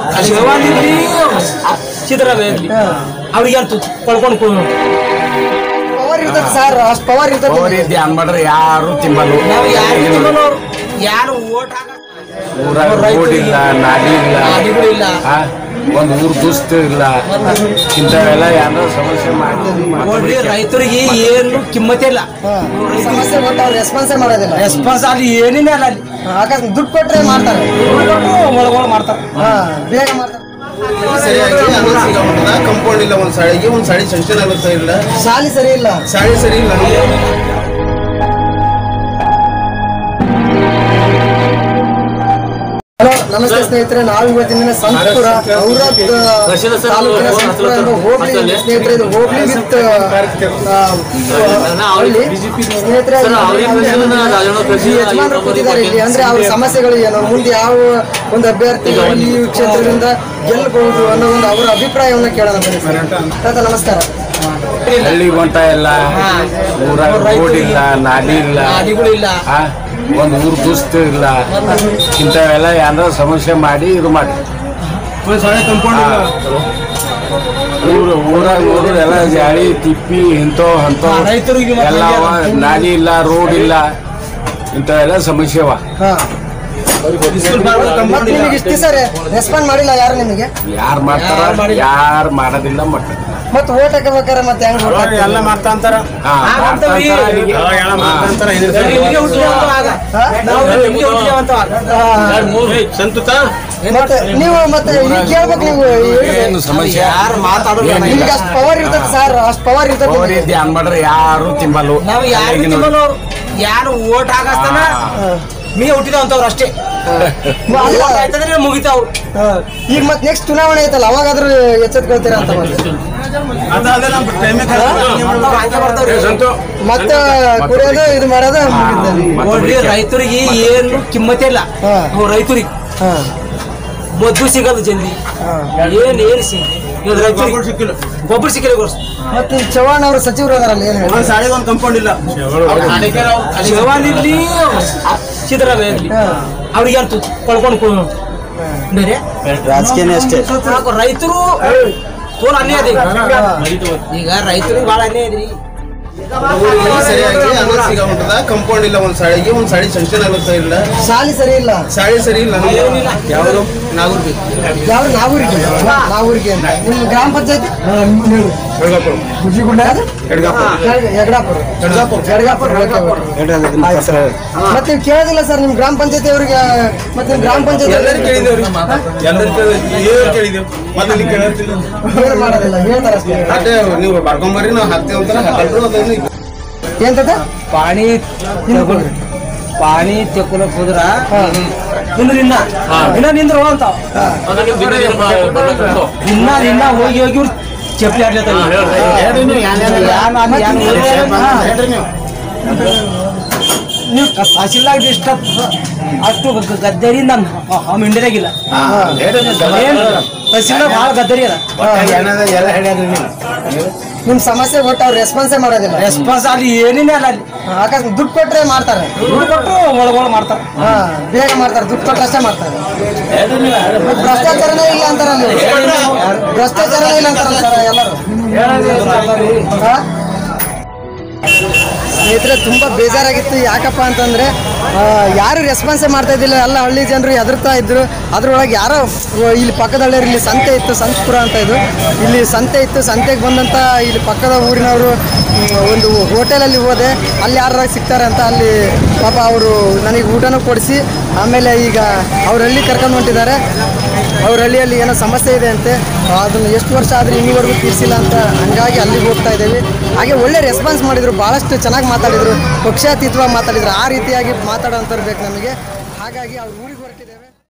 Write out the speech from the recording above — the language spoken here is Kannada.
ಶಿವಾನಿರ್ಲಿ ಸಿದ್ದರಾಮಯ್ಯ ಇರ್ಲಿ ಅವ್ರಿಗೆ ಅಂತ ಕಳ್ಕೊಂಡು ಪವರ್ ಇರ್ತದೆ ಸರ್ ಅಷ್ಟು ಪವರ್ ಇರ್ತದೆ ಅವ್ರಿ ಧ್ಯಾನ ಮಾಡ್ರೆ ಯಾರು ತಿಂಬಲ್ಲ ನಾವು ಯಾರು ಯಾರು ಓಟ್ ಹಾಕ ಊರಾಗ ರೋಡ್ ಇಲ್ಲ ನಾಲಿ ಇಲ್ಲ ನಾಲಿಗಳಿಲ್ಲ. ಆ, ಒಂದ್ ಊರ್ ದುಸ್ತು ಇಲ್ಲ ಇಂಥವೆಲ್ಲ ಯಾರೋ ಸಮಸ್ಯೆ ಮಾಡಿ ನೋಡ್ರಿ ರೈತರಿಗೆ ಏನು ಕಿಮ್ಮತ್ತೇ ಇಲ್ಲ ಸಮಸ್ಯೆ ಒಟ್ಟು ಅವ್ರು ರೆಸ್ಪಾನ್ಸೇ ಮಾಡೋದಿಲ್ಲ ರೆಸ್ಪಾನ್ಸ್ ಅಲ್ಲಿ ಏನೇನೇ ಅಲ್ಲ ಅಲ್ಲಿ ಅಕಸ್ಮಾತ್ ದುಡ್ಡು ಕೊಟ್ರೆ ಮಾಡ್ತಾರೆ ಒಳಗೊಳ ಮಾಡ್ತಾರೆ ಹಾ ಬೇಗ ಮಾಡ್ತಾರೆ ಸರಿಯಾಗಿ ಅನ್ನೋದು ಸಿಗಲ್ಲ ಕಂಪೌಂಡ್ ಇಲ್ಲ ಒಂದ್ ಸಾಳಿಗೆ ಒಂದ್ ಸಾಳಿ ಸೆಕ್ಷನ್ ಆಗುತ್ತಾ ಇಲ್ಲ ಶಾಲೆ ಸರಿ ಇಲ್ಲ ಸಾಳಿ ಸರಿ ಇಲ್ಲ ಹಲೋ ನಮಸ್ತೆ ಸ್ನೇಹಿತರೆ ನಾವು ಇವತ್ತಿನ ದಿನ ಸಂತಪುರ ಔರಾದ್ ತಾಲೂಕಿನ ಸಂತಪುರ ಎಂಬ ಹೋಬಳಿ ಸ್ನೇಹಿತರೆ ಇದು ಹೋಬಳಿ ವಿತ್ ಹಳ್ಳಿ ಸ್ನೇಹಿತರೆ ಈ ಯಜಮಾನರು ಕೂತಿದ್ದಾರೆ ಇಲ್ಲಿ ಅಂದ್ರೆ ಅವ್ರ ಸಮಸ್ಯೆಗಳು ಏನು ಮುಂದೆ ಯಾವ ಒಂದು ಅಭ್ಯರ್ಥಿ ಈ ಕ್ಷೇತ್ರದಿಂದ ಗೆಲ್ಲಬಹುದು ಅನ್ನೋ ಒಂದು ಅವರ ಅಭಿಪ್ರಾಯವನ್ನು ಕೇಳೋಣ ಬನ್ನಿ ಸರ್. ತಾತ ನಮಸ್ಕಾರ ಹಳ್ಳಿ ಹೊಂಟ ಇಲ್ಲ ಊರಾಗ ರೋಡ್ ಇಲ್ಲ ನಾಲಿ ಇಲ್ಲ ನಾಲಿಗಳಿಲ್ಲ. ಆ, ಒಂದ್ ಊರ್ ದುಸ್ತು ಇಲ್ಲ ಇಂಥವೆಲ್ಲ ಯಾರೋ ಸಮಸ್ಯೆ ಮಾಡಿ ಇದು ಮಾಡಿ ಒಂದ್ ಸಾಳಿ ಕಂಪೌಂಡ್ ಇಲ್ಲ ಊರು ಊರಾಗ ನೋಡಿದ್ರೆ ಎಲ್ಲ ಗಾಳಿ ತಿಪ್ಪಿ ಇಂಥವ್ ಅಂತವ್ ಹಾ, ರೈತರಿಗೆ ಮತ್ತೆ ಎಲ್ಲ ಅವ, ನಾಲಿ ಇಲ್ಲ ರೋಡ್ ಇಲ್ಲ ಇಂಥವೆಲ್ಲ ಸಮಸ್ಯೆ ಅವ ಹಾ ಮತ್ತೆ ನಿಮಗೆ ಇಷ್ಟು ಸರ್ ರೆಸ್ಪಾಂಡ್ ಮಾಡಿಲ್ಲ ಯಾರು ನಿಮಗೆ ಯಾರು ಮಾಡ್ತಾರ ಯಾರು ಮಾಡೋದಿಲ್ಲ ಮಟ್ಟ ಮತ್ತೆ ಓಟ್ ಹಾಕಬೇಕಾರೆ ಮತ್ತೆ ಹೆಂಗ್ vote ಹಾಕ್ತೀರಿ? ಎಲ್ಲ ಮಾಡ್ತಾ ಅಂತಾರ ಹಾ, ಹಾಗಂತವ್ರಿ. ಮಾಡ್ತಾ ಇರ್ತಾರೆ ಎಲ್ಲ ಅಲ್ಲಿಗೆ. ಮಾಡ್ತಾ ಅಂತಾರ ಇಲ್ಲಿಗೆ ಹುಟ್ಟಿದವಂತ ಆಗ. ನಾವು ಇಲ್ಲಿಗೆ ಹುಟ್ಟಿದವಂತ ಆಗ. ಸಂತುತ ಮತ್ತೆ ನೀವು ಮತ್ತೆ ಈಗ ಕೇಳ್ಬೇಕು ನೀವು ಏನು ಸಮಸ್ಯೆ ಯಾರು ಮಾತಾಡೋದು ಏನಿಲ್ಲ. ನಿಮ್ಗೆ ಅಷ್ಟು ಪವರ್ ಇರ್ತದೆ ಸರ್ ಅಷ್ಟು ಪವರ್ ಇರ್ತದೆ ಅವ್ರಿ ನಿಮ್ಗೆ. ಧ್ಯಾನ ಮಾಡ್ರೆ ಯಾರು ತಿಂಬಲ್ಲ ನಾವು ಯಾರು ತಿಮ್ಮನವ್ರು ಯಾರು ಓಟ್ ಹಾಕಸ್ತಾನ ಮೀ ಹುಟ್ಟಿದವಂತವ್ರು ಅಷ್ಟೇ ಅಲ್ಲ, ಓಟ್ ಆಯ್ತಂದ್ರೆ ಮುಗಿತಾವ್ರು ಹಾ. ಈಗ ಮತ್ತೆ ನೆಕ್ಸ್ಟ್ ಚುನಾವಣೆ ಐತಲ್ಲ ಅವಾಗಾದ್ರೂ ಎಚ್ಚೆತ್ಕೊಳ್ತೀರಾ ಅಂತ ಮತ್ತೆ ಅದಾದ್ರೆ ನಮ್ಮ ಟೈಮೇ ಅವ್ರು ಹಂಗೆ ಬರ್ತಾವ್ರಿ. ಮತ್ತೆ ಕುಡಿಯೋದು ಇದು ಮಾಡೋದು ಮುಗಿತು. ನೋಡ್ರಿ ರೈತರಿಗೆ ಏನು ಕಿಮ್ಮತ್ತೇ ಇಲ್ಲ ಹಾ. ಅವ್ರು ರೈತರಿಗೆ ಹಾ ಮದ್ದು ಸಿಗಲ್ಲ ಜಲ್ದಿ ಏನ್ ಏನ್ ಸಿ ಇವಾಗ ರೈತರಿಗೆ ಸಿಕ್ಕಿಲ್ಲ ಗೊಬ್ಬರ ಸಿಕ್ಕಿಲ್ಲ ಗೊರ್ಸ್ ಮತ್ತೆ ಈ ಚವ್ಹಾಣ್ ಅವರು ಸಚಿವರು ಅದಾರಲ್ಲ ಏನು ಹೇಳಿ ಒಂದ್ ಸಾಳಿಗೆ ಒಂದ್ ಕಂಪೌಂಡ್ ಇಲ್ಲ ಶಿವಾನಿರ್ಲಿ ಸಿದ್ದರಾಮಯ್ಯ ಇರ್ಲಿ ಹಾ. ಅವ್ರಿಗೆ ಅಂತ ಕಳ್ಕೊಂಡು ಬೇರೆ ರಾಜಕೀಯನೇ ಅಷ್ಟೇ ರೈತರು ತೋಲ್ ಅನ್ಯಾಯ ಇದೆ ಈಗ ರೈತರಿಗೆ ಭಾಳ ಅನ್ಯಾಯ ಇದ್ರಿ ಸರಿಯಾಗಿ ಅನ್ನೋದು ಸಿಗಲ್ಲ ಕಂಪೌಂಡ್ ಇಲ್ಲ ಒಂದ್ ಸಾಳಿಗೆ ಒಂದ್ ಸಾಳಿ ಸೆಕ್ಷನ್ ಆಗುತ್ತಾ ಇಲ್ಲ ಶಾಲೆ ಸರಿ ಇಲ್ಲ ಸಾಳಿ ಸರಿ ಇಲ್ಲ ಯಾವ್ದು ನಾಗೂರ್ಬಿ ಯಾವ ನಾವೂರಿಗೆ ನಾವೂರಿಗೆ ಅಂತ ನಿಮ್ಮ ಗ್ರಾಮ ಪಂಚಾಯತಿ ಹೆಡ್ಗಾಪುರ ಗುಜಿಗುಂಡ ಹೆಡ್ಗಾಪುರ ಯಗಡಾಪುರ ಹೆಡ್ಗಾಪುರ ಯಡಗಾಪುರ ಮತ್ತೆ ನೀವು ಕೇಳೋದಿಲ್ಲ ಸರ್ ನಿಮ್ ಗ್ರಾಮ ಪಂಚಾಯತಿ ಅವರಿಗೆ ಮತ್ತೆ ನಿಮ್ ಗ್ರಾಮ ಪಂಚಾಯತಿ ಎಲ್ಲರೂ ಕೇಳಿದೇವ್ರಿ ಎಲ್ಲರೂ ಕೇಳಿದ್ವಿ ಏನ್ ಕೇಳಿದೇವ್ ಮತ್ತೆ ಇಲ್ಲಿ ಕೇಳತ್ತಿಲ್ಲ ಏನು ಮಾಡೋದಿಲ್ಲ ಹೇಳ್ತಾರೆ ಅಷ್ಟೇ ಅದೇ ನೀವು ಬರ್ಕೊಂಬರ್ರಿ ನಾವು ಹಾಕ್ತೇವೆ ಅಂತಾರ ಹಾಕಲ್ರು ಅದನ್ನ ಏನ್ತದ ಪಾಣಿ ನಿಂತ್ಕೊಳ್ರಿ. ಪಾಣಿ ತೆಕ್ಕೊಳಕ್ ಹೋದ್ರ ನಿಂದ್ರ ಇನ್ನ ಇನ್ನ ನಿಂದ್ರ ಅಂತ ಇನ್ನ ಇನ್ನ ಹೋಗಿ ಹೋಗಿ ಇವ್ರು ಚಪ್ಪಲಿ ಆಡ್ಲತ್ತಾರ ನೀವು ತಹಸೀಲ್ದಾರ್ ಇಷ್ಟ ಅಷ್ಟು ಗ- ಗದ್ದರಿ ನಮ್ ಹಮ್ ಇಂಡಿಯಾಗಿಲ್ಲ ಏನ್ ತಹಸೀಲ್ದಾರ್ ಭಾಳ ಗದ್ದರಿ ಅದ ಎಲ್ಲ ಹೇಳ್ಯಾರ ನಿಮ್ ಸಮಸ್ಯೆ ಒಟ್ಟು ಅವ್ರು ರೆಸ್ಪಾನ್ಸೇ ಮಾಡೋದಿಲ್ಲ ರೆಸ್ಪಾನ್ಸ್ ಅಲ್ಲಿ ಏನೇನೇ ಅಲ್ಲ ಅಲ್ಲಿ ಅಕಸ್ಮಾತ್ ದುಡ್ಡು ಕೊಟ್ರೆ ಮಾಡ್ತಾರೆ ದುಡ್ಡು ಕೊಟ್ಟರು ಒಳಗೊಳ ಮಾಡ್ತಾರೆ ಹಾ ಬೇಗ ಮಾಡ್ತಾರೆ ದುಡ್ಡು ಕೊಟ್ಟು ಅಷ್ಟೇ ಮಾಡ್ತಾರೆ ಮತ್ತೆ ಭ್ರಷ್ಟಾಚಾರನೇ ಇಲ್ಲ ಅಂತಾರಲ್ಲ ಇವ್ರು. ಭ್ರಷ್ಟಾಚಾರನೇ ಇಲ್ಲ ಅಂತಾರಲ್ಲ ಸರ್ ಎಲ್ಲರೂ ಹಾ? ಸ್ನೇಹಿತರೆ ತುಂಬ ಬೇಜಾರಾಗಿತ್ತು ಯಾಕಪ್ಪ ಅಂತಂದರೆ ಯಾರು ರೆಸ್ಪಾನ್ಸೇ ಮಾಡ್ತಾ ಇದ್ದಿಲ್ಲ ಎಲ್ಲ ಹಳ್ಳಿ ಜನರು ಹೆದರ್ತಾ ಇದ್ರು ಅದ್ರೊಳಗೆ ಯಾರೋ ಆ, ಇಲ್ಲಿ ಪಕ್ಕದ ಹಳ್ಳಿಯರು ಇಲ್ಲಿ ಸಂತೆ ಇತ್ತು ಸಂತಪುರ ಅಂತ ಇದು ಇಲ್ಲಿ ಸಂತೆ ಇತ್ತು ಸಂತೆಗೆ ಬಂದಂಥ ಇಲ್ಲಿ ಪಕ್ಕದ ಊರಿನವರು ಮ್, ಒಂದು ಹೋಟೆಲಲ್ಲಿ ಹೋದೆ ಅಲ್ಲಿ ಯಾರು ಸಿಗ್ತಾರೆ ಅಂತ ಅಲ್ಲಿ ಪಾಪ ಅವರು ನನಗೆ ಊಟನೂ ಕೊಡಿಸಿ ಆಮೇಲೆ ಈಗ ಅವ್ರ ಹಳ್ಳಿ ಕರ್ಕೊಂಡು ಹೊಂಟಿದ್ದಾರೆ ಅವ್ರ ಹಳ್ಳಿಯಲ್ಲಿ ಏನೋ ಸಮಸ್ಯೆ ಇದೆ ಅಂತೆ ಅದನ್ನು ಎಷ್ಟು ವರ್ಷ ಆದರೆ ಇನ್ನೂವರೆಗೂ ತೀರಿಸಿಲ್ಲ ಅಂತ ಹಂಗಾಗಿ ಅಲ್ಲಿಗೆ ಹೋಗ್ತಾ ಇದ್ದೇವೆ ಹಾಗೆ ಒಳ್ಳೆ ರೆಸ್ಪಾನ್ಸ್ ಮಾಡಿದರು ಭಾಳಷ್ಟು ಚೆನ್ನಾಗಿ ಮಾತಾಡಿದರು ಪಕ್ಷಾತೀತವಾಗಿ ಮಾತಾಡಿದರು ಆ ರೀತಿಯಾಗಿ ಮಾತಾಡೋಂಥವ್ರು ಬೇಕು ನಮಗೆ ಹಾಗಾಗಿ ಅವ್ರ ಊರಿಗೆ ಹೊರಟಿದ್ದೇವೆ